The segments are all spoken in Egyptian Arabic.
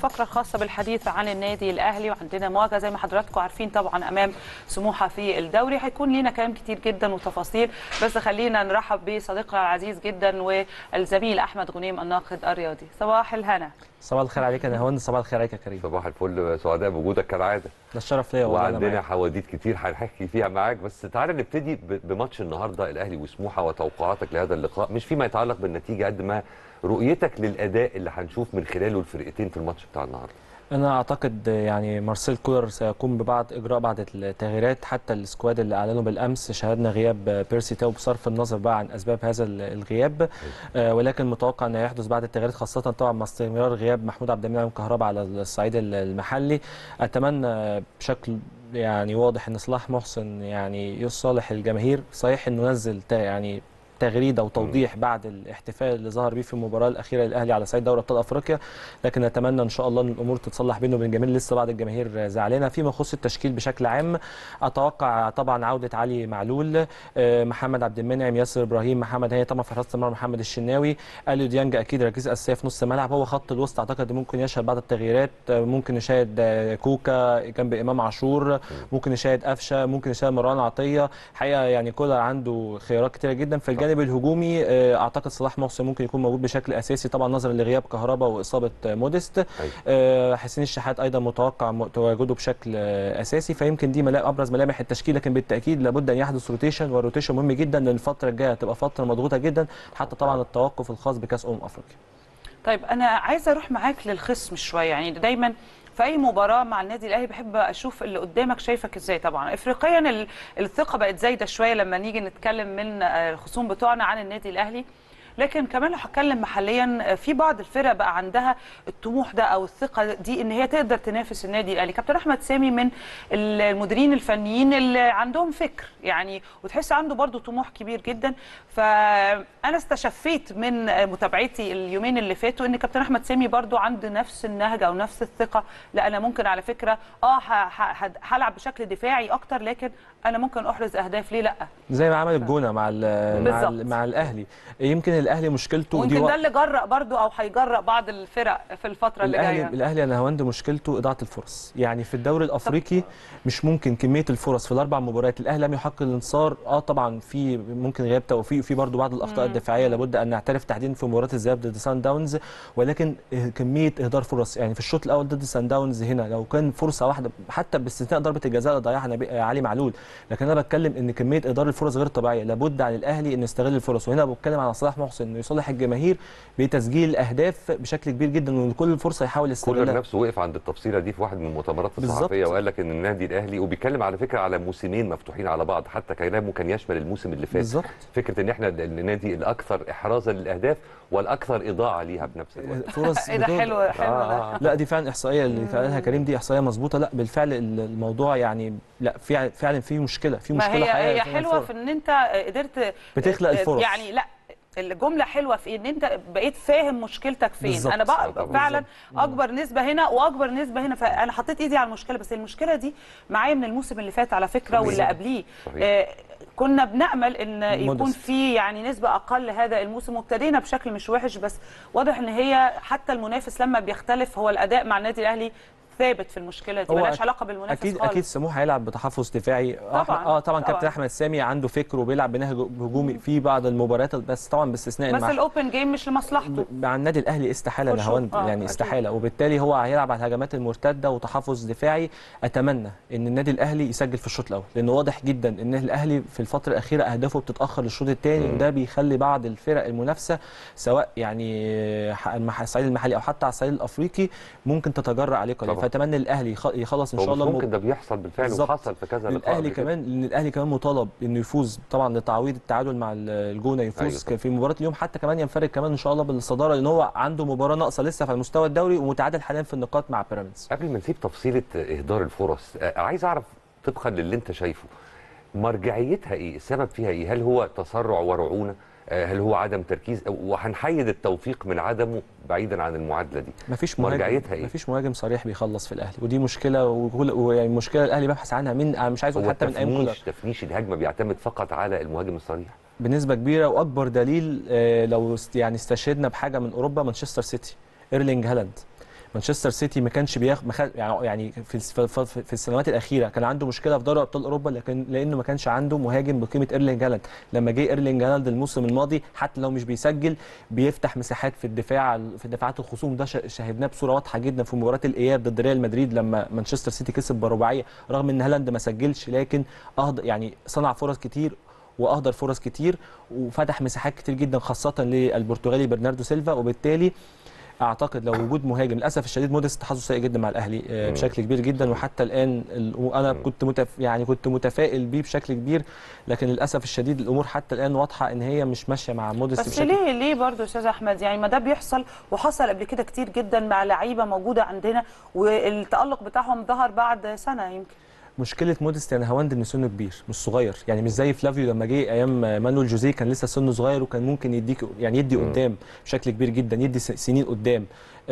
الفقره الخاصه بالحديث عن النادي الاهلي وعندنا مواجهه زي ما حضراتكم عارفين طبعا امام سموحه في الدوري هيكون لينا كلام كتير جدا وتفاصيل بس خلينا نرحب بصديقنا العزيز جدا والزميل احمد غنيم الناقد الرياضي صباح الهنا صباح الخير عليك يا نهوان صباح الخير عليك يا كريم صباح الفل سعداء بوجودك كالعاده ده الشرف ليا والله أنا وعندنا معاك. حواديت كتير هنحكي فيها معاك بس تعالى نبتدي ب- بماتش النهارده الاهلي وسموحه وتوقعاتك لهذا اللقاء مش فيما يتعلق بالنتيجه قد ما رؤيتك للاداء اللي هنشوف من خلاله الفرقتين في الماتش بتاع النهارده انا اعتقد يعني مارسيل كولر سيقوم ببعض اجراء بعض التغييرات حتى السكواد اللي اعلنوا بالامس شاهدنا غياب بيرسي تاو بصرف النظر بقى عن اسباب هذا ال- الغياب آه، ولكن متوقع ان يحدث بعض التغييرات خاصه طبعا مع استمرار غياب محمود عبد المنعم كهربا على الصعيد ال- المحلي اتمنى بشكل يعني واضح ان صلاح محسن يعني يصالح الجماهير صحيح انه نزل تا- يعني تغريده وتوضيح بعد الاحتفال اللي ظهر بيه في المباراه الاخيره للاهلي على صعيد دوري ابطال افريقيا لكن اتمنى ان شاء الله ان الامور تتصلح بينه وبين الجماهير لسه بعض الجماهير زعلانه فيما يخص التشكيل بشكل عام اتوقع طبعا عوده علي معلول آه، محمد عبد المنعم ياسر ابراهيم محمد هاني طبعا في حراسه المرمى محمد الشناوي اليو ديانج اكيد ركيزه اساسيه في نص الملعب هو خط الوسط اعتقد ممكن يشهد بعض التغييرات آه، ممكن نشاهد آه، كوكا جنب امام عاشور ممكن نشاهد قفشه ممكن نشاهد مروان عطيه حقيقه يعني كولر عنده خيارات كتيره جدا في الجانب الهجومي آه، اعتقد صلاح محسن ممكن يكون موجود بشكل اساسي طبعا نظرا لغياب كهربا واصابه آه، موديست أيوة. آه، حسين الشحات ايضا متوقع م- تواجده بشكل آه، اساسي فيمكن دي ملا- ابرز ملامح التشكيل لكن بالتاكيد لابد ان يحدث روتيشن والروتيشن مهم جدا لان الفتره الجايه هتبقى فتره مضغوطه جدا حتى طبعا التوقف الخاص بكاس امم افريقيا طيب انا عايزه اروح معاك للخصم شويه يعني دايما في اي مباراه مع النادي الاهلي بحب اشوف اللي قدامك شايفك ازاي طبعا افريقيا ال- الثقه بقت زايده شويه لما نيجي نتكلم من آه، الخصوم بتوعنا عن النادي الاهلي لكن كمان لو هتكلم محليا آه، في بعض الفرق بقى عندها الطموح ده او الثقه دي ان هي تقدر تنافس النادي الاهلي كابتن احمد سامي من المديرين الفنيين اللي عندهم فكر يعني وتحس عنده برضو طموح كبير جدا فانا استشفيت من متابعتي اليومين اللي فاتوا ان كابتن احمد سامي برضو عنده نفس النهج او نفس الثقه لا انا ممكن على فكره اه ه- ه- هلعب بشكل دفاعي اكتر لكن انا ممكن احرز اهداف ليه لا زي ما عمل الجونه مع ال مع, ال بالظبط. مع الاهلي يمكن الاهلي مشكلته ودي ويمكن و- ده اللي جرأ برضو او هيجرأ بعض الفرق في الفتره اللي الاهلي جايه الاهلي انا هوند مشكلته اضاعه الفرص يعني في الدوري الافريقي مش ممكن كميه الفرص في الاربع مباريات الاهلي لم يحقق الانتصار اه طبعا في ممكن غياب توفيق وفي برضه بعض الاخطاء الدفاعيه لابد ان نعترف تحديدا في مباراه الذهاب ضد سان داونز ولكن آه، كميه اهدار فرص يعني في الشوط الاول ضد سان داونز هنا لو كان فرصه واحده حتى باستثناء ضربه الجزاء اللي ضيعها نبي- آه، علي معلول لكن انا بتكلم ان كميه اهدار الفرص غير طبيعيه لابد على الاهلي انه يستغل الفرص وهنا بتكلم على صلاح محسن انه يصالح الجماهير بتسجيل اهداف بشكل كبير جدا وكل فرصه يحاول كولر يستغلها نفسه وقف عند التفصيله دي في واحد من المؤتمرات بالظبط. الصحفيه وقال لك ان النادي الاهلي وبيتكلم على فكره على موسمين مفتوحين على بعض حتى كلامه كان يشمل الموسم اللي فات بالظبط فكره ان احنا النادي الاكثر احرازا للاهداف والاكثر اضاعه ليها بنفس الوقت فرص ايه ده بتوع- حلو حلو ده. آه. لا دي فعلا احصائيه اللي قالها كريم دي احصائيه مظبوطه لا بالفعل ال- الموضوع يعني لا فعلا فعلا في مشكله في ما مشكله هي حقيقية هي في حلوه الفرص. في ان انت قدرت بتخلق الفرص. يعني لا الجمله حلوه في ان انت بقيت فاهم مشكلتك فين بالظبط. انا بقى بالظبط. فعلا اكبر نسبه هنا واكبر نسبه هنا فانا حطيت ايدي على المشكله بس المشكله دي معايا من الموسم اللي فات على فكره واللي صحيح. قبليه صحيح. آه كنا بنامل ان يكون مودست. في يعني نسبه اقل هذا الموسم وابتدينا بشكل مش وحش بس واضح ان هي حتى المنافس لما بيختلف هو الاداء مع النادي الاهلي ثابت في المشكله دي هو ملهاش أك- علاقه بالمنافس اكيد خالص اكيد سموحه هيلعب بتحفظ دفاعي طبعاً، طبعا اه طبعا كابتن طبعاً. احمد سامي عنده فكر وبيلعب بنهج هجومي في بعض المباريات بس طبعا باستثناء بس المع- الاوبن جيم مش لمصلحته مع النادي الاهلي استحاله For sure. نهاوند آه، يعني أكيد. استحاله وبالتالي هو هيلعب على الهجمات المرتده وتحفظ دفاعي اتمنى ان النادي الاهلي يسجل في الشوط الاول لانه واضح جدا ان الاهلي في الفتره الاخيره اهدافه بتتاخر للشوط الثاني مم. وده بيخلي بعض الفرق المنافسه سواء يعني ح- المح- الصعيد المحلي او حتى على الصعيد الافريقي ممكن تتجرأ عليه قليلا طبعاً. فاتمنى الاهلي يخ- يخلص ان هو شاء مش الله ممكن ده بيحصل بالفعل بالظبط. وحصل في كذا لقاء الاهلي قبل كده. كمان لان الاهلي كمان مطالب انه يفوز طبعا لتعويض التعادل مع الجونه يفوز أيوة أيوة طبعاً. في مباراه اليوم حتى كمان ينفرد كمان ان شاء الله بالصداره لان هو عنده مباراه ناقصه لسه في المستوى الدوري ومتعادل حاليا في النقاط مع بيراميدز قبل ما نسيب تفصيله اهدار الفرص آه، عايز اعرف طبقا للي انت شايفه مرجعيتها ايه السبب فيها ايه هل هو تسرع ورعونه آه، هل هو عدم تركيز وهنحيد التوفيق من عدمه بعيدا عن المعادله دي مفيش مهاجم مرجعيتها ايه مفيش مهاجم صريح بيخلص في الاهلي ودي مشكله وكل- ويعني مشكله الاهلي بيبحث عنها من أنا مش عايز اقول هو حتى من ايام كولر تفنيش تفنيش الهجمه بيعتمد فقط على المهاجم الصريح بنسبه كبيره واكبر دليل آه، لو است- يعني استشهدنا بحاجه من اوروبا مانشستر سيتي ايرلينج هالاند مانشستر سيتي ما كانش بياخد مخ... يعني يعني في الس- في- في في السنوات الاخيره كان عنده مشكله في دوري ابطال اوروبا لكن لانه ما كانش عنده مهاجم بقيمه ايرلينج هالاند لما جه ايرلينج هالاند الموسم الماضي حتى لو مش بيسجل بيفتح مساحات في الدفاع في دفاعات الخصوم ده ش- شاهدناه بصوره واضحه جدا في مباراه الاياب ضد ريال مدريد لما مانشستر سيتي كسب برباعيه رغم ان هالاند ما سجلش لكن أهض... يعني صنع فرص كتير واهدر فرص كتير وفتح مساحات كتير جدا خاصه للبرتغالي برناردو سيلفا وبالتالي اعتقد لو وجود مهاجم للاسف الشديد موديست حظه سيء جدا مع الاهلي آه، مم. بشكل كبير جدا وحتى الان ال- انا كنت متف... يعني كنت متفائل بيه بشكل كبير لكن للاسف الشديد الامور حتى الان واضحه ان هي مش ماشيه مع موديست بس بشكل ليه ليه برضه يا استاذ احمد يعني ما ده بيحصل وحصل قبل كده كتير جدا مع لعيبه موجوده عندنا والتالق بتاعهم ظهر بعد سنه يمكن مشكله موديست يعني هواند ان سنه كبير مش صغير يعني مش زي فلافيو لما جه ايام مانويل جوزيه كان لسه سنه صغير وكان ممكن يديك يعني يدي مم. قدام بشكل كبير جدا يدي س- سنين قدام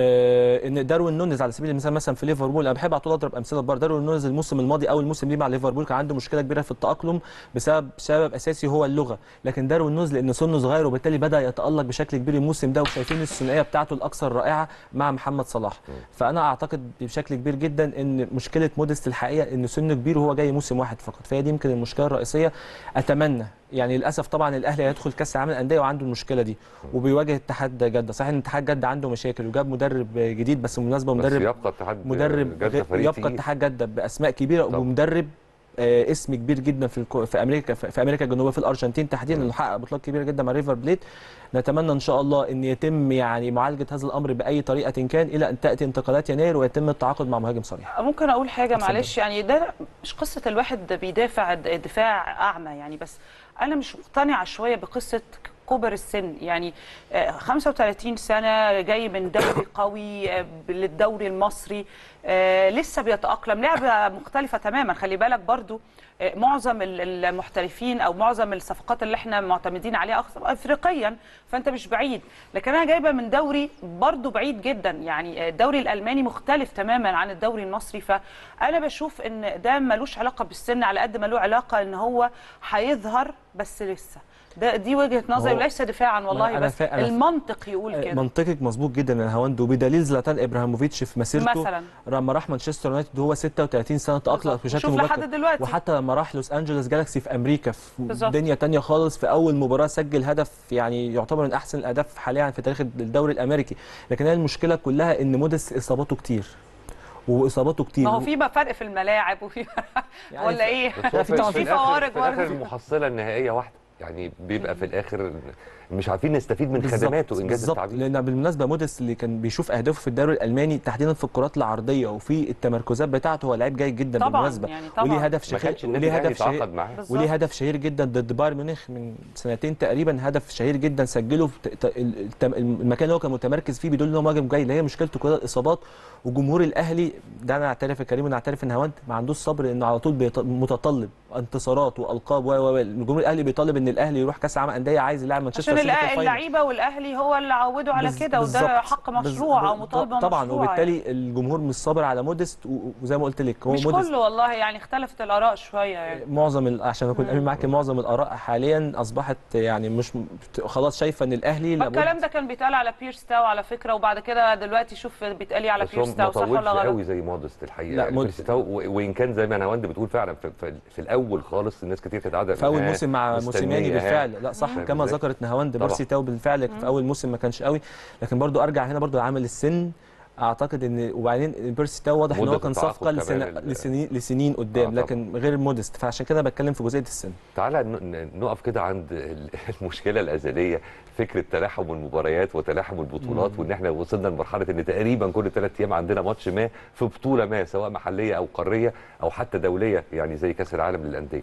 آه ان داروين نونيز على سبيل المثال مثلا في ليفربول انا بحب على طول اضرب امثله بره داروين نونيز الموسم الماضي اول موسم ليه مع ليفربول كان عنده مشكله كبيره في التاقلم بسبب سبب اساسي هو اللغه لكن داروين نونيز لان سنه صغير وبالتالي بدا يتالق بشكل كبير الموسم ده وشايفين الثنائيه بتاعته الاكثر رائعه مع محمد صلاح فانا اعتقد بشكل كبير جدا ان مشكله موديست الحقيقه ان سنه كبير وهو جاي موسم واحد فقط فهي دي يمكن المشكله الرئيسيه اتمنى يعني للاسف طبعا الاهلي هيدخل كاس العالم للانديه وعنده المشكله دي وبيواجه اتحاد جده صحيح ان اتحاد جده عنده مشاكل وجاب مدرب جديد بس بالمناسبه بس مدرب يبقى اتحاد مدرب جدة غير- فريق يبقى تقيل. اتحاد جده باسماء كبيره طبعا. ومدرب آه، اسم كبير جدا في الكو- في امريكا في في امريكا الجنوبيه في الارجنتين تحديدا اللي حقق بطولات كبيره جدا مع ريفر بليت نتمنى ان شاء الله ان يتم يعني معالجه هذا الامر باي طريقه كان الى ان تاتي انتقالات يناير ويتم التعاقد مع مهاجم صريح ممكن اقول حاجه اتفضل. معلش يعني ده مش قصه الواحد بيدافع د- دفاع اعمى يعني بس انا مش مقتنعه شويه بقصه كبر السن يعني آه، 35 سنه جاي من دوري قوي آه، للدوري المصري آه، لسه بيتاقلم لعبه مختلفه تماما خلي بالك برضو آه، معظم ال- المحترفين او معظم الصفقات اللي احنا معتمدين عليها أخ- افريقيا فانت مش بعيد لكن انا جايبه من دوري برضو بعيد جدا يعني الدوري الالماني مختلف تماما عن الدوري المصري فانا بشوف ان ده ملوش علاقه بالسن على قد ما له علاقه ان هو هيظهر بس لسه ده دي وجهه نظري هو- وليس دفاعا والله أنا بس فا- أنا فا- المنطق يقول كده منطقك مظبوط جدا يا هواند وبدليل زلاتان ابراهيموفيتش في مسيرته مثلا لما راح مانشستر يونايتد وهو 36 سنه تاقلم بالظبط. بشكل وشوف مبكر لحد دلوقتي. وحتى لما راح لوس انجلوس جالاكسي في امريكا في بالظبط. دنيا تانية خالص في اول مباراه سجل هدف يعني يعتبر من احسن الاهداف حاليا في تاريخ الدوري الامريكي لكن هي المشكله كلها ان موديس اصاباته كتير واصاباته كتير ما هو في بقى فرق في الملاعب وفي يعني ولا ايه بس هو في طبعاً في الآخر- فوارق في الاخر برضه. المحصله النهائيه واحده يعني بيبقى في الاخر مش عارفين نستفيد من بالظبط، خدماته انجاز بالظبط التعبير لان بالمناسبه موديس اللي كان بيشوف اهدافه في الدوري الالماني تحديدا في الكرات العرضيه وفي التمركزات بتاعته هو لعيب جيد جدا طبعاً، بالمناسبه يعني طبعاً. وليه هدف ما شهير كانش النادي وليه الاهلي هدف شهير يتعاقد معاه بالظبط. وليه هدف شهير جدا ضد بايرن ميونخ من سنتين تقريبا هدف شهير جدا سجله في ت- ت- التم- المكان اللي هو كان متمركز فيه بيدل ان هو مهاجم جاي اللي هي مشكلته كلها الاصابات وجمهور الاهلي ده انا اعترف يا كريم ونعترف ان هوانت ما عندوش صبر انه على طول بيط- متطلب انتصارات والقاب و و و. الجمهور الاهلي بيطالب ان الاهلي يروح كاس العالم انديه عايز يلعب مانشستر عشان سيتي في الأ- الفاينل. اللعيبه والاهلي هو اللي عودوا على بز- كده وده بالظبط. حق بز- مشروع او ب- مطالبه طبعا مشروعه وبالتالي الجمهور مش صابر على موديست و- وزي ما قلت لك هو مش موديست كله والله يعني اختلفت الاراء شويه يعني معظم ال- عشان اكون امين معاك معظم الاراء حاليا اصبحت يعني مش م- خلاص شايفه ان الاهلي ما لابد الكلام ده كان بيتقال على بيرس تاو على فكره وبعد كده دلوقتي شوف بيتقال إيه على بس هو بيرس ما تاو صح طولش ولا غلط قوي زي مودست الحقيقه لا، يعني مود- بيرسي تاو و- وان كان زي ما نهاوند بتقول فعلا في, في, في الاول خالص الناس كتير تتعدى في اول موسم مع موسيماني بالفعل لا صح فاهم كما إزاي؟ ذكرت نهاوند طبعا. بيرسي تاو بالفعل في اول موسم ما كانش قوي لكن برضو ارجع هنا برضو لعامل السن اعتقد ان وبعدين بيرسي تاو واضح ان مدة هو كان التعاقد صفقه كمان لسن... ال- لسنين لسنين قدام آه، طبعا. لكن غير موديست فعشان كده بتكلم في جزئيه السن تعالى ن- ن- نقف كده عند ال- المشكله الازليه فكره تلاحم المباريات وتلاحم البطولات وان احنا وصلنا لمرحله ان تقريبا كل ثلاث ايام عندنا ماتش ما في بطوله ما سواء محليه او قاريه او حتى دوليه يعني زي كاس العالم للانديه.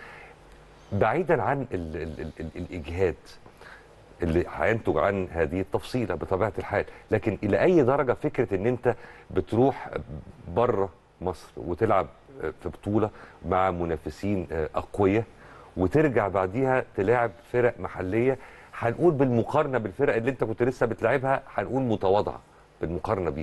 بعيدا عن ال ال ال ال الاجهاد اللي هينتج عن هذه التفصيله بطبيعه الحال، لكن الى اي درجه فكره ان انت بتروح بره مصر وتلعب في بطوله مع منافسين اقوياء وترجع بعديها تلاعب فرق محليه هنقول بالمقارنه بالفرق اللي انت كنت لسه بتلعبها هنقول متواضعه بالمقارنه بيهم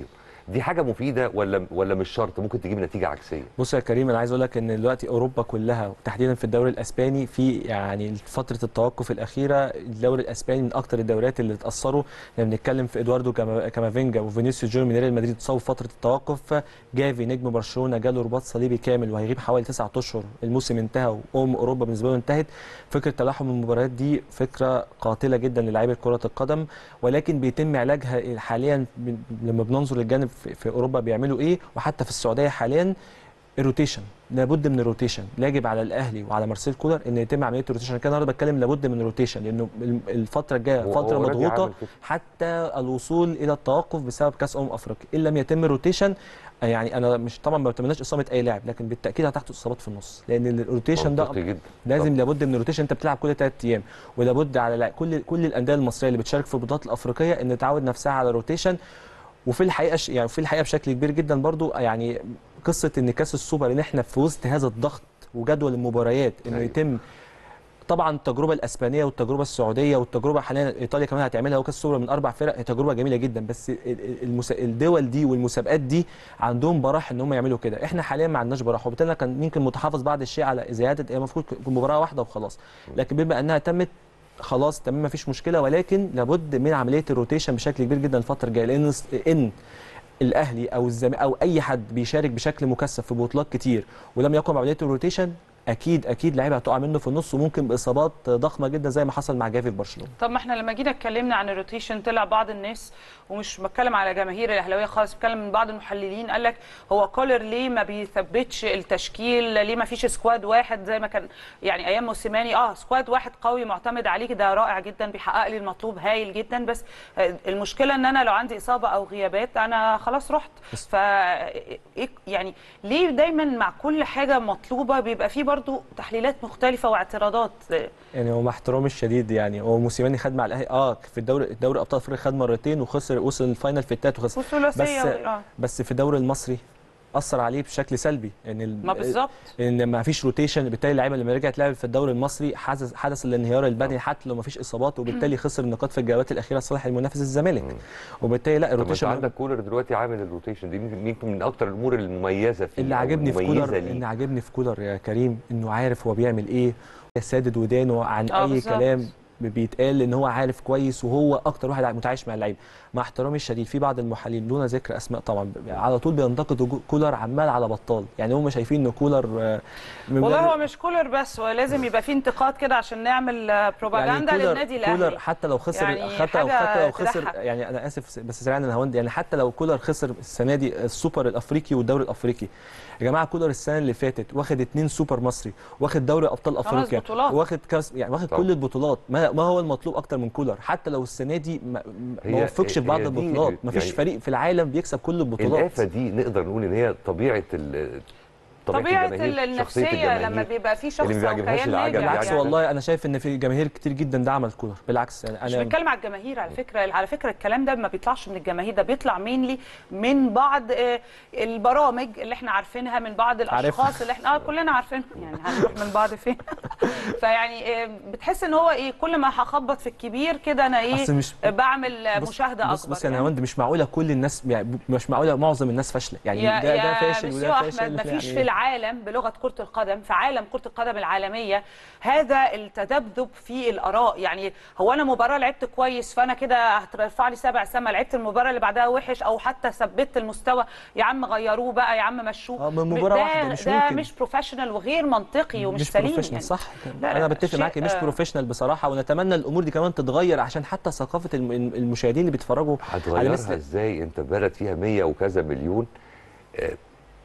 دي حاجه مفيده ولا ولا مش شرط ممكن تجيب نتيجه عكسيه بص يا كريم انا عايز اقول لك ان دلوقتي اوروبا كلها وتحديدا في الدوري الاسباني في يعني فتره التوقف الاخيره الدوري الاسباني من اكتر الدوريات اللي اتاثروا لما بنتكلم في ادواردو كاما- كامافينجا وفينيسيوس جونيور من ريال مدريد اتصابوا في فتره التوقف جافي نجم برشلونه جاله رباط صليبي كامل وهيغيب حوالي تسعة اشهر الموسم انتهى وام اوروبا بالنسبه له انتهت فكره تلاحم المباريات دي فكره قاتله جدا للاعيبه كره القدم ولكن بيتم علاجها حاليا ب- لما بننظر للجانب في في اوروبا بيعملوا ايه وحتى في السعوديه حاليا الروتيشن لابد من الروتيشن يجب على الاهلي وعلى مارسيل كولر ان يتم عمليه الروتيشن كان النهارده بتكلم لابد من الروتيشن لانه ال- الفتره الجايه هو- فتره هو already مضغوطه عمل كده. حتى الوصول الى التوقف بسبب كاس امم افريقيا ان لم يتم الروتيشن يعني انا مش طبعا ما بتمناش اصابه اي لاعب لكن بالتاكيد هتحدث اصابات في النص لان الروتيشن ده منطقي جدا لازم لابد من الروتيشن انت بتلعب كل ثلاث ايام ولابد على لا- كل كل الانديه المصريه اللي بتشارك في البطولات الافريقيه ان تعود نفسها على الروتيشن وفي الحقيقه ش- يعني في الحقيقه بشكل كبير جدا برضو يعني قصه ان كاس السوبر ان احنا في وسط هذا الضغط وجدول المباريات انه أيوة. يتم طبعا التجربه الاسبانيه والتجربه السعوديه والتجربه حاليا ايطاليا كمان هتعملها وكاس السوبر من اربع فرق هي تجربه جميله جدا بس ال- ال- المس... الدول دي والمسابقات دي عندهم براح ان هم يعملوا كده احنا حاليا ما عندناش براح وبالتالي كان يمكن متحفظ بعض الشيء على زياده هي المفروض تكون مباراه واحده وخلاص لكن بما انها تمت خلاص تمام ما فيش مشكله ولكن لابد من عمليه الروتيشن بشكل كبير جدا الفتره الجايه لان ان الاهلي او الزم او اي حد بيشارك بشكل مكثف في بطولات كتير ولم يقم بعمليه الروتيشن اكيد اكيد لعيبه هتقع منه في النص وممكن باصابات ضخمه جدا زي ما حصل مع جافي في برشلونه طب ما احنا لما جينا اتكلمنا عن الروتيشن طلع بعض الناس ومش بتكلم على جماهير الاهلاويه خالص بتكلم من بعض المحللين قال لك هو كولر ليه ما بيثبتش التشكيل ليه ما فيش سكواد واحد زي ما كان يعني ايام موسيماني اه سكواد واحد قوي معتمد عليه ده رائع جدا بيحقق لي المطلوب هايل جدا بس آه، المشكله ان انا لو عندي اصابه او غيابات انا خلاص رحت ف إيه- يعني ليه دايما مع كل حاجه مطلوبه بيبقى فيه برضو تحليلات مختلفه واعتراضات يعني هو مع احترامي الشديد يعني هو موسيماني خد مع الاهلي اه في الدوري الدوري ابطال افريقيا خد مرتين وخسر وصل الفاينل في التالت وخسر والثلاثيه بس اه بس في الدوري المصري اثر عليه بشكل سلبي ان ال- ما بالظبط ان ما فيش روتيشن بالتالي اللعيبه لما رجعت لعبت في الدوري المصري حدث حدث الانهيار البدني حتى لو ما فيش اصابات وبالتالي خسر النقاط في الجولات الاخيره لصالح المنافس الزمالك مم. وبالتالي لا طب ما انت الروتيشن عندك كولر دلوقتي عامل الروتيشن دي يمكن يمكن من اكتر الامور المميزه فيه اللي أو عاجبني في المميزة كولر ليه. اللي عاجبني في كولر يا كريم انه عارف هو بيعمل ايه سادد ودانه عن آه اي بالظبط. كلام بيتقال ان هو عارف كويس وهو اكتر واحد متعايش مع اللعيبه مع احترامي الشديد في بعض المحللين دون ذكر اسماء طبعا على طول بينتقدوا جو- كولر عمال على بطال يعني هم شايفين ان كولر آه، من والله باب- هو مش كولر بس هو لازم يبقى فيه انتقاد كده عشان نعمل آه، بروباغندا كولر- للنادي الاهلي كولر حتى لو خسر يعني حتى لو حاجة حتى لو خسر تضحك. يعني انا اسف بس سريعا انا هوند يعني حتى لو كولر خسر السنه دي السوبر الافريقي والدوري الافريقي يا جماعه كولر السنه اللي فاتت واخد اتنين سوبر مصري واخد دوري ابطال خمس افريقيا بطولات. واخد كاس يعني واخد طبعا. كل البطولات ما, ما هو المطلوب اكتر من كولر حتى لو السنه دي ما, ما هي- وفقش في بعض هي دي البطولات ما فيش يعني فريق في العالم بيكسب كل البطولات الآفة دي نقدر نقول ان هي طبيعه ال طبيعه الجماهير، شخصية النفسيه لما الجماهير. بيبقى فيه شخص اللي ما او بيعجبهاش كيان العجب ناجح بالعكس يعني. والله انا شايف ان في جماهير كتير جدا دعمت كولر بالعكس يعني مش انا بنتكلم على الجماهير على فكره على فكره الكلام ده ما بيطلعش من الجماهير ده بيطلع مينلي من بعض آه، البرامج اللي احنا عارفينها من بعض الاشخاص عارفها. اللي احنا اه كلنا عارفينهم يعني هنروح من بعض فين فيعني آه، بتحس ان هو ايه كل ما هخبط في الكبير كده انا ايه أصل مش- آه، بعمل آه، بص- مشاهده بص اكبر بص يعني يعني. هوند مش معقوله كل الناس يعني مش معقوله معظم الناس فاشله يعني يا ده يا ده فاشل مسيو وده فاشل احمد مفيش يعني في العالم بلغه كره القدم في عالم كره القدم العالميه هذا التذبذب في الاراء يعني هو انا مباراه لعبت كويس فانا كده هترفع لي سبع سما لعبت المباراه اللي بعدها وحش او حتى ثبت المستوى يا عم غيروه بقى يا عم مشوه آه، من مباراة ده واحدة مش ده ممكن. مش بروفيشنال وغير منطقي ومش مش سليم بروفيشنال يعني. صح لا، انا بتفق شيء، معاك مش آه. بروفيشنال بصراحه ونتمنى الامور دي كمان تتغير عشان حتى ثقافه الم- المشاهدين اللي بيتفرجوا على هتغيرها مثل ازاي انت بلد فيها 100 وكذا مليون آه،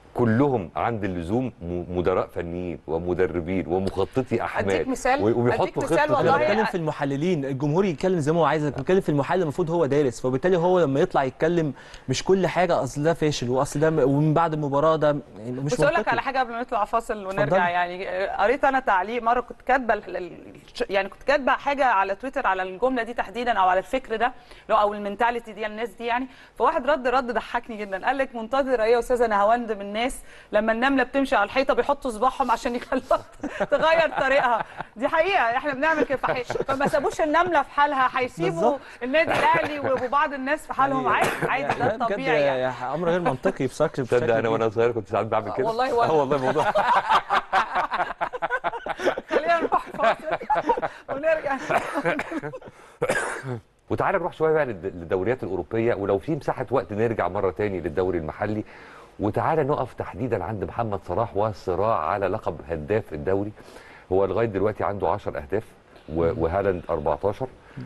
كلهم عند اللزوم م- مدراء فنيين ومدربين ومخططي احمال أديك مثال- و- أديك وبيحطوا مثال خطه والله انا كده. بتكلم في المحللين الجمهور يتكلم زي ما هو عايز أنا بتكلم في المحلل المفروض هو دارس فبالتالي هو لما يطلع يتكلم مش كل حاجه اصل ده فاشل واصل ده م- ومن بعد المباراه ده يعني مش بس اقول لك منطقي. على حاجه قبل ما نطلع فاصل ونرجع اتفضلي. يعني آه، قريت انا تعليق مره كنت كاتبه ال- ال- ش- يعني كنت كاتبه حاجه على تويتر على الجمله دي تحديدا او على الفكر ده لو او المنتاليتي دي الناس دي يعني فواحد رد رد ضحكني جدا قال لك منتظره ايه يا استاذه نهاوند من الناس لما النمله بتمشي على الحيطه بيحطوا صباعهم عشان يخلوها تغير طريقها دي حقيقه احنا بنعمل كده فحي- فما سابوش النمله في حالها هيسيبوا بالظبط. النادي الاهلي وبعض الناس في حالهم عادي عادي ده بجد الطبيعي يعني امر غير منطقي بشكل بشكل تصدق انا كبير. وانا صغير كنت ساعات بعمل كده والله وأنا. اه والله الموضوع خلينا نروح فاصل ونرجع وتعالى نروح شويه بقى للد- للدوريات الاوروبيه ولو في مساحه وقت نرجع مره تاني للدوري المحلي وتعالى نقف تحديدا عند محمد صلاح والصراع على لقب هداف الدوري هو لغايه دلوقتي عنده 10 اهداف و- وهالاند 14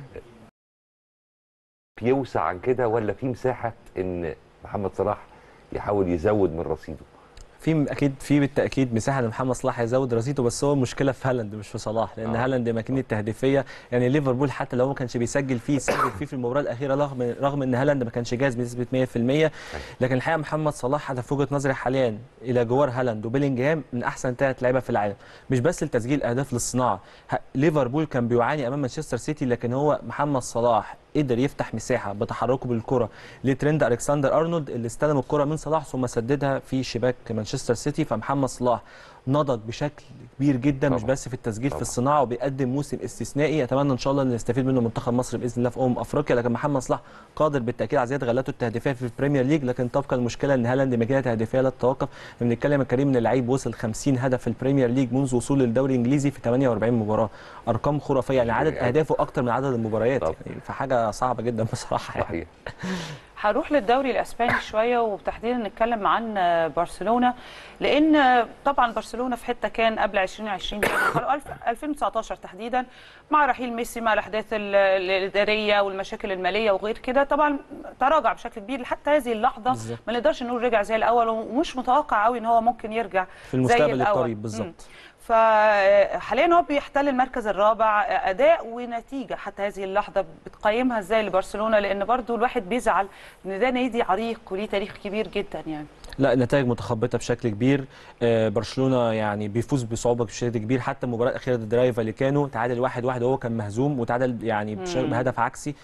بيوسع عن كده ولا في مساحه ان محمد صلاح يحاول يزود من رصيده في اكيد في بالتاكيد مساحه ان محمد صلاح يزود رصيده بس هو المشكله في هالاند مش في صلاح لان آه. هالاند ماكينه تهديفيه يعني ليفربول حتى لو ما كانش بيسجل فيه سجل فيه في المباراه الاخيره رغم رغم ان هالاند ما كانش جاهز بنسبه 100% لكن الحقيقه محمد صلاح هذا في وجهه نظري حاليا الى جوار هالاند وبيلينجهام من احسن ثلاث لعيبه في العالم مش بس لتسجيل اهداف للصناعه ه- ليفربول كان بيعاني امام مانشستر سيتي لكن هو محمد صلاح قدر يفتح مساحه بتحركه بالكره لترند الكسندر ارنولد اللي استلم الكره من صلاح ثم سددها في شباك مانشستر سيتي فمحمد صلاح نضج بشكل كبير جدا مش طبعاً. بس في التسجيل طبعاً. في الصناعه وبيقدم موسم استثنائي اتمنى ان شاء الله ان نستفيد منه منتخب مصر باذن الله في امم افريقيا لكن محمد صلاح قادر بالتاكيد على زياده غلاته التهديفيه في البريمير ليج لكن تبقى المشكله ان هالاند ماكينه تهديفيه لا تتوقف احنا بنتكلم يا كريم ان اللعيب وصل 50 هدف في البريمير ليج منذ وصوله للدوري الانجليزي في 48 مباراه ارقام خرافيه يعني عدد يعني اهدافه اكتر من عدد المباريات طبعاً. يعني فحاجه صعبه جدا بصراحه يعني. صحيح هروح للدوري الاسباني شويه وتحديدا نتكلم عن برشلونه لان طبعا برشلونه في حته كان قبل 2020 قالوا الف- 2019 تحديدا مع رحيل ميسي مع الاحداث ال- الاداريه والمشاكل الماليه وغير كده طبعا تراجع بشكل كبير حتى هذه اللحظه بالظبط. ما نقدرش نقول رجع زي الاول ومش متوقع قوي ان هو ممكن يرجع في المستقبل زي الأول. القريب مم. بالظبط فحاليا هو بيحتل المركز الرابع اداء ونتيجه حتى هذه اللحظه بتقيمها ازاي لبرشلونه لان برضو الواحد بيزعل ان ده نادي عريق وليه تاريخ كبير جدا يعني لا النتائج متخبطه بشكل كبير آه، برشلونه يعني بيفوز بصعوبه بشكل كبير حتى المباراه الاخيره ضد رايو فاليكانو تعادل واحد واحد وهو كان مهزوم وتعادل يعني بش- مم. بهدف عكسي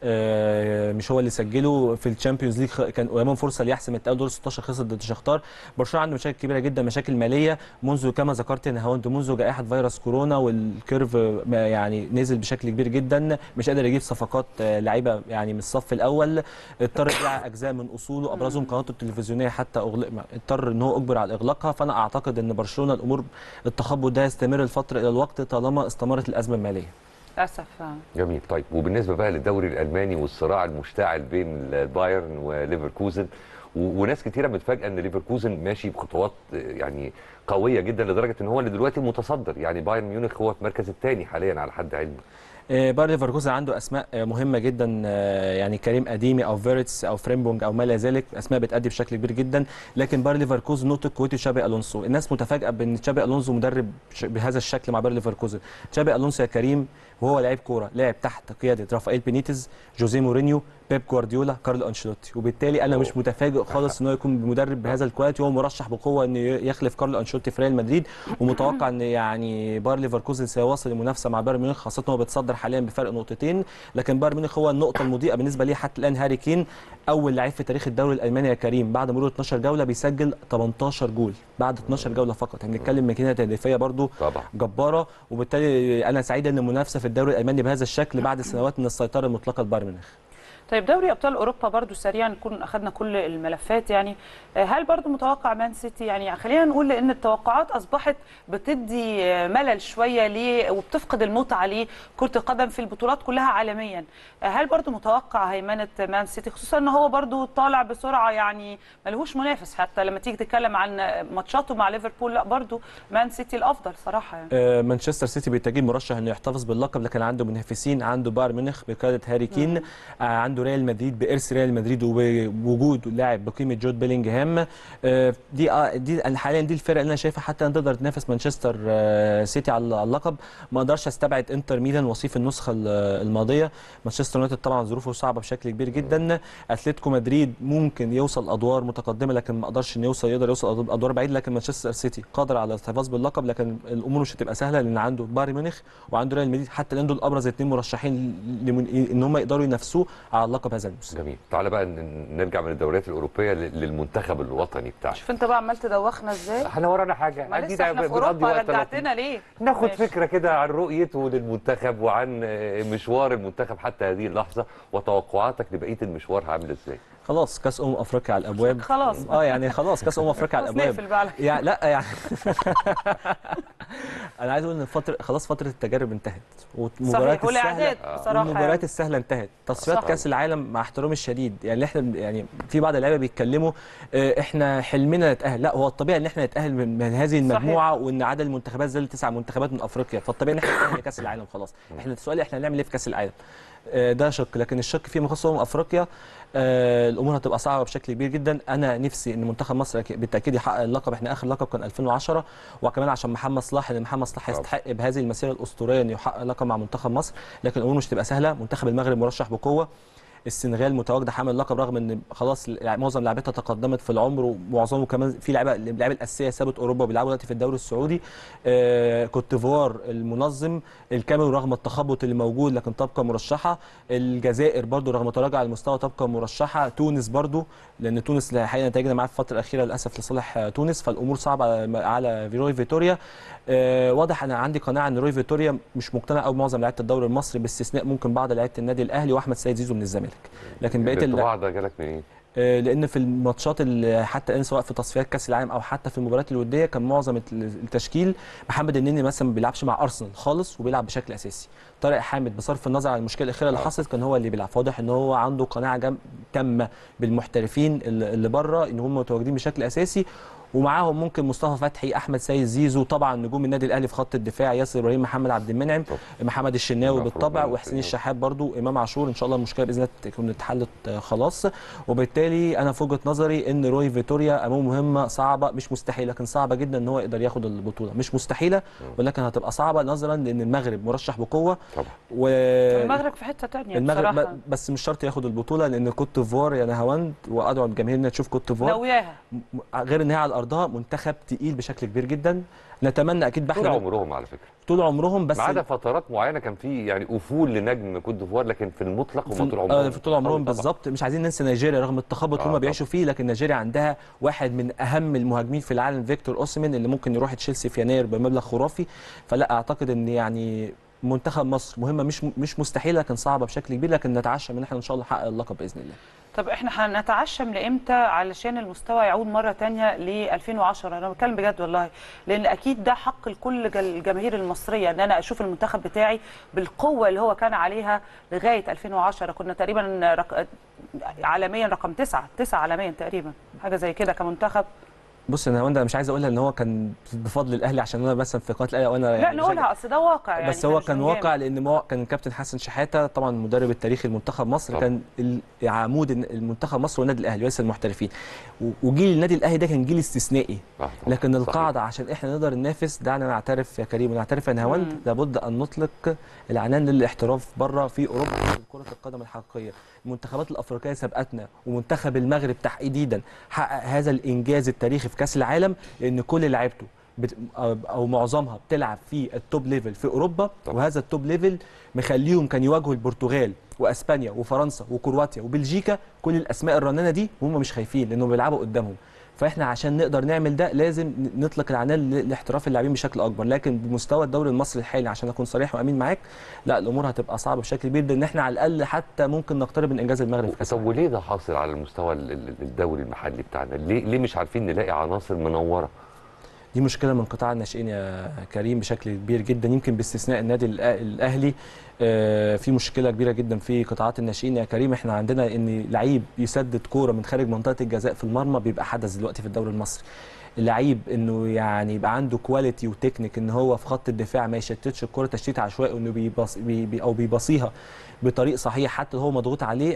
آه، مش هو اللي سجله في الشامبيونز ليج خ- كان قدامهم فرصه ليحسم التاهل دور 16 خسر ضد شختار برشلونه عنده مشاكل كبيره جدا مشاكل ماليه منذ كما ذكرت ان هوند منذ جائحه فيروس كورونا والكيرف ما يعني نزل بشكل كبير جدا مش قادر يجيب صفقات آه، لعيبه يعني من الصف الاول اضطر يبيع اجزاء من اصوله ابرزهم قناته التلفزيونيه حتى أغلق اضطر ان هو اجبر على اغلاقها فانا اعتقد ان برشلونه الامور التخبط ده يستمر الفتره الى الوقت طالما استمرت الازمه الماليه للاسف آه. جميل طيب وبالنسبه بقى للدوري الالماني والصراع المشتعل بين البايرن وليفركوزن و- وناس كتيره متفاجئه ان ليفركوزن ماشي بخطوات آه، يعني قويه جدا لدرجه ان هو اللي دلوقتي متصدر يعني بايرن ميونخ هو في المركز الثاني حاليا على حد علمي آه، باير ليفركوزن عنده اسماء آه، مهمه جدا آه، يعني كريم اديمي او فيرتس او فريمبونج او ما الى ذلك اسماء بتادي بشكل كبير جدا لكن باير ليفركوزن نقطه قوته تشابي الونسو الناس متفاجئه بان تشابي الونسو مدرب ش- بهذا الشكل مع باير ليفركوزن تشابي الونسو يا كريم وهو لعيب كوره لعب تحت قياده رافائيل بينيتز جوزيه مورينيو بيب جوارديولا كارلو انشيلوتي وبالتالي انا مش متفاجئ خالص ان هو يكون مدرب بهذا الكواليتي وهو مرشح بقوه انه يخلف كارلو انشيلوتي في ريال مدريد ومتوقع ان يعني باير ليفركوزن سيواصل المنافسه مع بايرن ميونخ خاصه هو بيتصدر حاليا بفرق نقطتين لكن بايرن ميونخ هو النقطه المضيئه بالنسبه ليه حتى الان هاري كين اول لعيب في تاريخ الدوري الالماني يا كريم بعد مرور 12 جوله بيسجل 18 جول بعد 12 جوله فقط يعني بنتكلم ماكينه تهديفيه برضو طبعا جباره وبالتالي انا سعيد ان المنافسه في الدوري الالماني بهذا الشكل بعد سنوات من السيطره المطلقه لبايرن ميونخ طيب دوري ابطال اوروبا برضو سريعا نكون اخذنا كل الملفات يعني آه، هل برضو متوقع مان سيتي يعني خلينا نقول لان التوقعات اصبحت بتدي آه، ملل شويه ليه وبتفقد المتعه لكره القدم في البطولات كلها عالميا آه، هل برضو متوقع هيمنه مان سيتي خصوصا ان هو برضو طالع بسرعه يعني ملهوش منافس حتى لما تيجي تتكلم عن ماتشاته مع ليفربول لا برضو مان سيتي الافضل صراحه يعني آه، مانشستر سيتي بالتاكيد مرشح انه يحتفظ باللقب لكن عنده منافسين عنده بايرن ميونخ بقياده هاري كين آه، عنده عنده ريال مدريد بارث ريال مدريد وبوجود لاعب بقيمه جود بيلينجهام آه، دي آه، دي حاليا دي الفرق اللي انا شايفها حتى ان تقدر تنافس مانشستر آه، سيتي على على اللقب ما اقدرش استبعد انتر ميلان وصيف النسخه ال- الماضيه مانشستر يونايتد طبعا ظروفه صعبه بشكل كبير جدا اتلتيكو مدريد ممكن يوصل ادوار متقدمه لكن ما قدرش انه يوصل يقدر يوصل ادوار بعيد لكن مانشستر سيتي قادر على الاحتفاظ باللقب لكن الامور مش هتبقى سهله لان عنده بايرن ميونخ وعنده ريال مدريد حتى الان دول ابرز اثنين مرشحين لمن- ان هم يقدروا ينافسوه على اللقب هذا الموسم جميل تعالى بقى ن- نرجع من الدوريات الاوروبيه لل- للمنتخب الوطني بتاعنا شوف انت بقى عمال تدوخنا ازاي احنا ورانا حاجه ما أكيد لسه احنا في بنقضي اوروبا وقت لطيف. رجعتنا ليه ناخد ماشي. فكره كده عن رؤيته للمنتخب وعن آه، مشوار المنتخب حتى هذه اللحظه وتوقعاتك لبقيه المشوار عامل ازاي خلاص كاس امم افريقيا على الابواب خلاص. اه يعني خلاص كاس امم افريقيا على خلاص الابواب نقفل بقى على يعني لا يعني انا عايز اقول ان فتره خلاص فتره التجارب انتهت والمباريات صحيح والاعداد آه. بصراحه المباريات يعني. السهله انتهت تصفيات صح. كاس العالم مع احترامي الشديد يعني احنا يعني في بعض اللعيبه بيتكلموا اه، احنا حلمنا نتاهل لا هو الطبيعي ان احنا نتاهل من, من هذه المجموعه وان عدد المنتخبات زي تسع منتخبات من افريقيا فالطبيعي ان احنا نتاهل لكاس العالم خلاص احنا السؤال احنا هنعمل ايه في كاس العالم اه، ده شق لكن الشق فيما يخص امم افريقيا آه، الامور هتبقى صعبه بشكل كبير جدا انا نفسي ان منتخب مصر أكيد- بالتاكيد يحقق اللقب احنا اخر لقب كان 2010 وكمان عشان محمد صلاح لان محمد صلاح طبعا. يستحق بهذه المسيره الاسطوريه انه يحقق لقب مع منتخب مصر لكن الامور مش هتبقى سهله منتخب المغرب مرشح بقوه السنغال متواجده حامل اللقب رغم ان خلاص يعني معظم لاعبتها تقدمت في العمر ومعظمهم كمان في لعيبه اللعيبه الاساسيه سابت اوروبا وبيلعبوا دلوقتي في الدوري السعودي آه كوت ديفوار المنظم الكاميرون رغم التخبط اللي موجود لكن تبقى مرشحه الجزائر برضو رغم تراجع المستوى تبقى مرشحه تونس برضو لان تونس الحقيقه نتائجنا معاه في الفتره الاخيره للاسف لصالح آه، تونس فالامور صعبه على- على روي فيتوريا آه واضح انا عندي قناعه ان روي فيتوريا مش مقتنع قوي معظم لعيبه الدوري المصري باستثناء ممكن بعض لعيبه النادي الاهلي واحمد سيد زيزو من الزمالك لكن بقيه ال- الانطباع ده جالك منين؟ آه، لان في الماتشات اللي حتى الان سواء في تصفيات كاس العالم او حتى في المباريات الوديه كان معظم الت- التشكيل محمد النني مثلا ما بيلعبش مع ارسنال خالص وبيلعب بشكل اساسي طارق حامد بصرف النظر عن المشكله الاخيره اللي آه. حصلت كان هو اللي بيلعب فواضح ان هو عنده قناعه جم... تامه بالمحترفين اللي اللي بره ان هم متواجدين بشكل اساسي ومعاهم ممكن مصطفى فتحي احمد سيد زيزو طبعا نجوم النادي الاهلي في خط الدفاع ياسر ابراهيم محمد عبد المنعم طب. محمد الشناوي المفروض بالطبع إنه وحسين في- الشحات برضو امام عاشور ان شاء الله المشكله باذن الله تكون اتحلت آه، خلاص وبالتالي انا في وجهه نظري ان روي فيتوريا امامه مهمه صعبه مش مستحيله لكن صعبه جدا ان هو يقدر ياخد البطوله مش مستحيله ولكن هتبقى صعبه نظرا لان المغرب مرشح بقوه طبعا و المغرب في حته تانية المغرب بصراحه ب- بس مش شرط ياخد البطوله لان كوت ديفوار يا نهاوند وادعو الجماهير انها تشوف كوت ديفوار ناوياها م- غير ان هي على ارضها منتخب تقيل بشكل كبير جدا نتمنى اكيد طول بحنا عمرهم على فكره طول عمرهم بس ما عدا فترات معينه كان في يعني افول لنجم كوت ديفوار لكن في المطلق هم طول عمرهم آه، في طول عمرهم طبعاً. بالظبط مش عايزين ننسى نيجيريا رغم التخبط اللي آه، هم بيعيشوا فيه لكن نيجيريا عندها واحد من اهم المهاجمين في العالم فيكتور اوسمن اللي ممكن يروح تشيلسي في يناير بمبلغ خرافي فلا اعتقد ان يعني منتخب مصر مهمه مش مش مستحيله لكن صعبه بشكل كبير لكن نتعشم ان احنا ان شاء الله نحقق اللقب باذن الله طب احنا هنتعشم لامتى علشان المستوى يعود مره تانية ل 2010 انا بتكلم بجد والله لان اكيد ده حق لكل جل- الجماهير المصريه ان انا اشوف المنتخب بتاعي بالقوه اللي هو كان عليها لغايه 2010 كنا تقريبا رق... عالميا رقم تسعة تسعة عالميا تقريبا حاجه زي كده كمنتخب بص انا انا مش عايز اقولها ان هو كان بفضل الاهلي عشان انا مثلا في قناه الاهلي وانا لا يعني نقولها اصل ده واقع يعني بس إحنا هو مش كان بنجامل. واقع لان مو... كان كابتن حسن شحاته طبعا المدرب التاريخي لمنتخب مصر طبعا. كان ال- عمود المنتخب مصر والنادي الاهلي وليس المحترفين و- وجيل النادي الاهلي ده كان جيل استثنائي آه، طبعاً. لكن صحيح. القاعده عشان احنا نقدر ننافس دعنا نعترف يا كريم ونعترف يا نهاوند مم. لابد ان نطلق العنان للاحتراف بره في اوروبا في كره القدم الحقيقيه المنتخبات الافريقيه سبقتنا ومنتخب المغرب تحديدا حقق هذا الانجاز التاريخي في كاس العالم لان كل لعيبته بت... أو- او معظمها بتلعب في التوب ليفل في اوروبا طبعا. وهذا التوب ليفل مخليهم كان يواجهوا البرتغال واسبانيا وفرنسا وكرواتيا وبلجيكا كل الاسماء الرنانه دي وهم مش خايفين لانهم بيلعبوا قدامهم فاحنا عشان نقدر نعمل ده لازم ن- نطلق العنان ل- لاحتراف اللاعبين بشكل اكبر لكن بمستوى الدوري المصري الحالي عشان اكون صريح وامين معاك لا الامور هتبقى صعبه بشكل كبير لان احنا على الاقل حتى ممكن نقترب من انجاز المغرب في كاس طب العالم. وليه ده حاصل على المستوى ال- ال- الدوري المحلي بتاعنا؟ ليه ليه مش عارفين نلاقي عناصر منوره؟ دي مشكله من قطاع الناشئين يا كريم بشكل كبير جدا يمكن باستثناء النادي الأ- الاهلي آه، في مشكله كبيره جدا في قطاعات الناشئين يا كريم احنا عندنا ان لعيب يسدد كوره من خارج منطقه الجزاء في المرمى بيبقى حدث دلوقتي في الدوري المصري اللعيب انه يعني يبقى عنده كواليتي وتكنيك ان هو في خط الدفاع ما يشتتش الكره تشتيت عشوائي وانه بيبص بي بي او بيبصيها بطريق صحيح حتى هو مضغوط عليه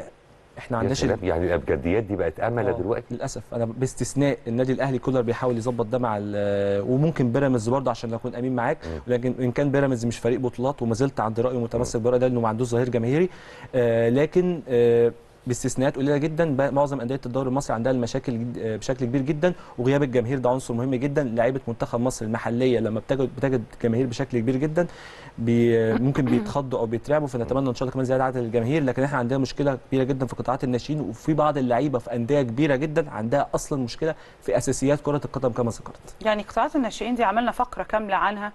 احنا يا ما عندناش سلام، يعني الابجديات دي بقت امله آه، دلوقتي للاسف انا باستثناء النادي الاهلي كولر بيحاول يظبط ده مع ال- وممكن بيراميدز برضه عشان اكون امين معاك ولكن ان كان بيراميدز مش فريق بطولات وما زلت عند رايي متمسك برايي ده انه ما عندوش ظهير جماهيري آه لكن آه باستثناءات قليله جدا بقى معظم انديه الدوري المصري عندها المشاكل جد- آه، بشكل كبير جدا وغياب الجماهير ده عنصر مهم جدا لعيبه منتخب مصر المحليه لما بتجد بتجد جماهير بشكل كبير جدا بي ممكن بيتخضوا او بيترعبوا فنتمنى ان شاء الله كمان زياده عدد الجماهير لكن احنا عندنا مشكله كبيره جدا في قطاعات الناشئين وفي بعض اللعيبه في انديه كبيره جدا عندها اصلا مشكله في اساسيات كره القدم كما ذكرت يعني قطاعات الناشئين دي عملنا فقره كامله عنها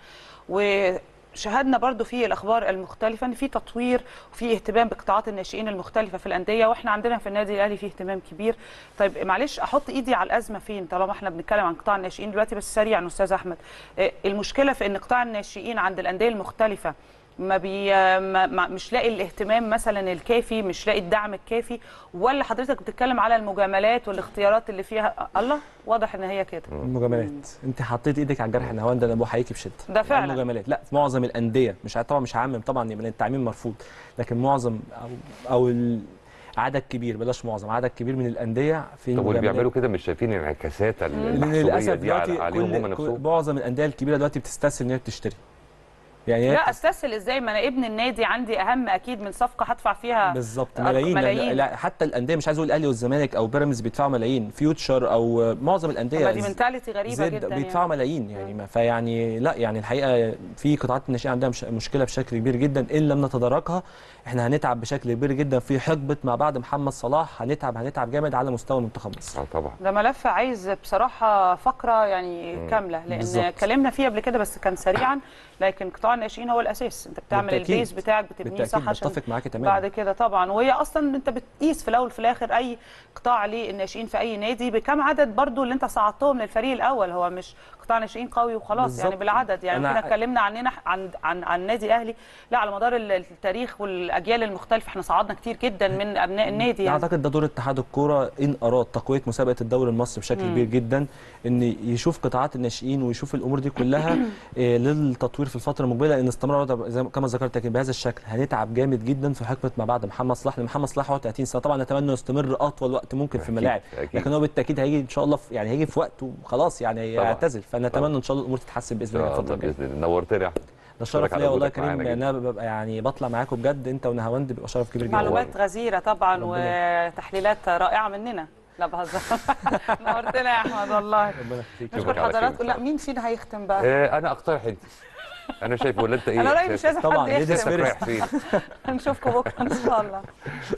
وشاهدنا برضو في الاخبار المختلفه ان في تطوير وفي اهتمام بقطاعات الناشئين المختلفه في الانديه واحنا عندنا في النادي الاهلي في اهتمام كبير طيب معلش احط ايدي على الازمه فين طالما احنا بنتكلم عن قطاع الناشئين دلوقتي بس سريعا استاذ احمد آه، المشكله في ان قطاع الناشئين عند الانديه المختلفه ما بي ما ما- مش لاقي الاهتمام مثلا الكافي مش لاقي الدعم الكافي ولا حضرتك بتتكلم على المجاملات والاختيارات اللي فيها الله واضح ان هي كده المجاملات انت حطيت ايدك على الجرح النهوان ده انا بحييكي بشده ده فعلا. المجاملات لا في معظم الانديه مش ع- طبعا مش عامم طبعا يبقى التعميم مرفوض لكن معظم او او ال- عدد كبير بلاش معظم عدد كبير من الانديه في طب واللي المجاملات. بيعملوا كده مش شايفين انعكاسات لان المحسوبيه للاسف دي على- دلوقتي عليهم هم كل نفسهم كل- معظم الانديه الكبيره دلوقتي بتستسهل ان هي بتشتري يعني هي لا استسهل ازاي ما انا ابن النادي عندي اهم اكيد من صفقه هدفع فيها بالظبط أرق- ملايين, ملايين. لا حتى الانديه مش عايز اقول الاهلي والزمالك او بيراميدز بيدفعوا ملايين فيوتشر او معظم الانديه طب دي منتاليتي غريبه زد جدا بيدفعوا يعني. ملايين يعني ما فيعني لا يعني الحقيقه في قطاعات الناشئين عندها مش مشكله بشكل كبير جدا ان لم نتداركها احنا هنتعب بشكل كبير جدا في حقبه ما بعد محمد صلاح هنتعب هنتعب جامد على مستوى منتخب مصر اه طبعا ده ملف عايز بصراحه فقره يعني كامله لان بالظبط. اتكلمنا فيه قبل كده بس كان سريعا لكن قطاع الناشئين هو الاساس انت بتعمل بالتأكيد. البيز بتاعك بتبنيه بالتاكيد صح عشان بتفق معاكي تماما بعد كده طبعا وهي اصلا انت بتقيس في الاول وفي الاخر اي قطاع للناشئين في اي نادي بكم عدد برضو اللي انت صعدتهم للفريق الاول هو مش قطاع ناشئين قوي وخلاص بالظبط. يعني بالعدد يعني أنا- كنا اتكلمنا عننا عن عن عن النادي الاهلي لا على مدار ال- التاريخ والاجيال المختلفه احنا صعدنا كتير جدا من ابناء النادي يعني اعتقد ده دور اتحاد الكوره ان اراد تقويه مسابقه الدوري المصري بشكل مم. كبير جدا ان يشوف قطاعات الناشئين ويشوف الامور دي كلها آه، للتطوير في الفتره المقبله لان استمرار ده زي ما- كما ذكرت لكن بهذا الشكل هنتعب جامد جدا في حقبه ما بعد محمد صلاح لان محمد صلاح هو 30 سنه طبعا نتمنى انه يستمر اطول وقت ممكن في أكيد، الملاعب أكيد. لكن هو بالتاكيد هيجي ان شاء الله في يعني هيجي في وقت وخلاص يعني طبعاً. يعتزل طبعاً. فنتمنى ان شاء الله الامور تتحسن ان باذن الله شاء الفتره الله الجايه باذن الله نورتنا يا احمد ده أشكرك شرف على ليا والله يا وجودك معانا كريم جدا. انا ببقى يعني بطلع معاكم بجد انت ونهاوند بيبقى شرف كبير جدا معلومات غزيره طبعا ربنا وتحليلات رائعه مننا لا بهزر نورتنا يا احمد والله ربنا يخليك نشكر على خير إن حضراتكم شاء لا الله. مين فينا هيختم بقى آه انا اقترح انت انا شايف ولا انت ايه انا رايي مش لازم طبعاً، حد ladies يختم رايح first. فين نشوفكم بكره ان شاء الله